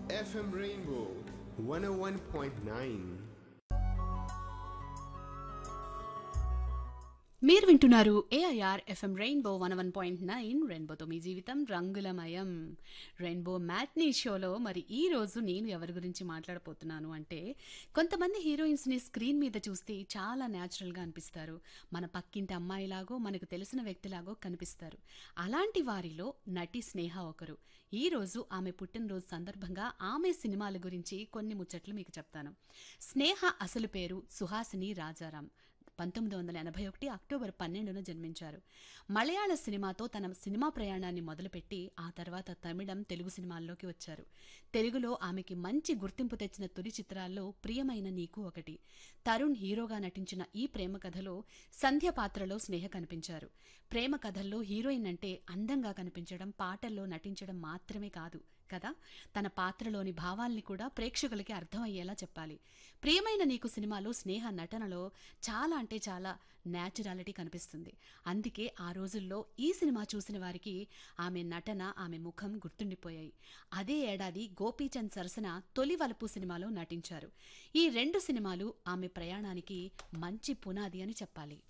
FM Rainbow 101.9. మీరు వింటున్నారు AIR FM rainbow one one point nine రెయిన్బోతో మీ జీవితం రంగులమయం రెయిన్బో మ్యాట్నీ షోలో మరి ఈ రోజు నేను ఎవరి గురించి మాట్లాడబోతున్నాను అంటే కొంతమంది హీరోయిన్స్ని స్క్రీన్ మీద చూస్తే చాలా న్యాచురల్గా అనిపిస్తారు మన పక్కింటి అమ్మాయిలాగో మనకు తెలిసిన వ్యక్తిలాగో కనిపిస్తారు అలాంటి వారిలో నటి స్నేహ ఒకరు ఈ రోజు ఆమె పుట్టినరోజు సందర్భంగా ఆమె సినిమాల గురించి కొన్ని ముచ్చట్లు మీకు చెప్తాను స్నేహ అసలు పేరు సుహాసిని రాజారాం పంతొమ్మిది వందల ఎనభై ఒకటి అక్టోబర్ పన్నెండున జన్మించారు మలయాళ సినిమాతో తన సినిమా ప్రయాణాన్ని మొదలుపెట్టి ఆ తర్వాత తమిళం తెలుగు సినిమాల్లోకి వచ్చారు తెలుగులో ఆమెకి మంచి గుర్తింపు తెచ్చిన తొలి చిత్రాల్లో ప్రియమైన నీకు ఒకటి తరుణ్ హీరోగా నటించిన ఈ ప్రేమ కథలో సంధ్య పాత్రలో స్నేహ కనిపించారు ప్రేమ కథల్లో హీరోయిన్ అంటే అందంగా కనిపించడం పాటల్లో నటించడం మాత్రమే కాదు కదా తన పాత్రలోని భావాల్ని కూడా ప్రేక్షకులకి అర్థమయ్యేలా చెప్పాలి ప్రియమైన నీకు సినిమాలో స్నేహ నటనలో చాలా అంటే చాలా న్యాచురాలిటీ కనిపిస్తుంది అందుకే ఆ రోజుల్లో ఈ సినిమా చూసిన వారికి ఆమె నటన ఆమె ముఖం గుర్తుండిపోయాయి అదే ఏడాది గోపీచంద్ సరసన తొలి వలపు సినిమాలో నటించారు ఈ రెండు సినిమాలు ఆమె ప్రయాణానికి మంచి పునాది అని చెప్పాలి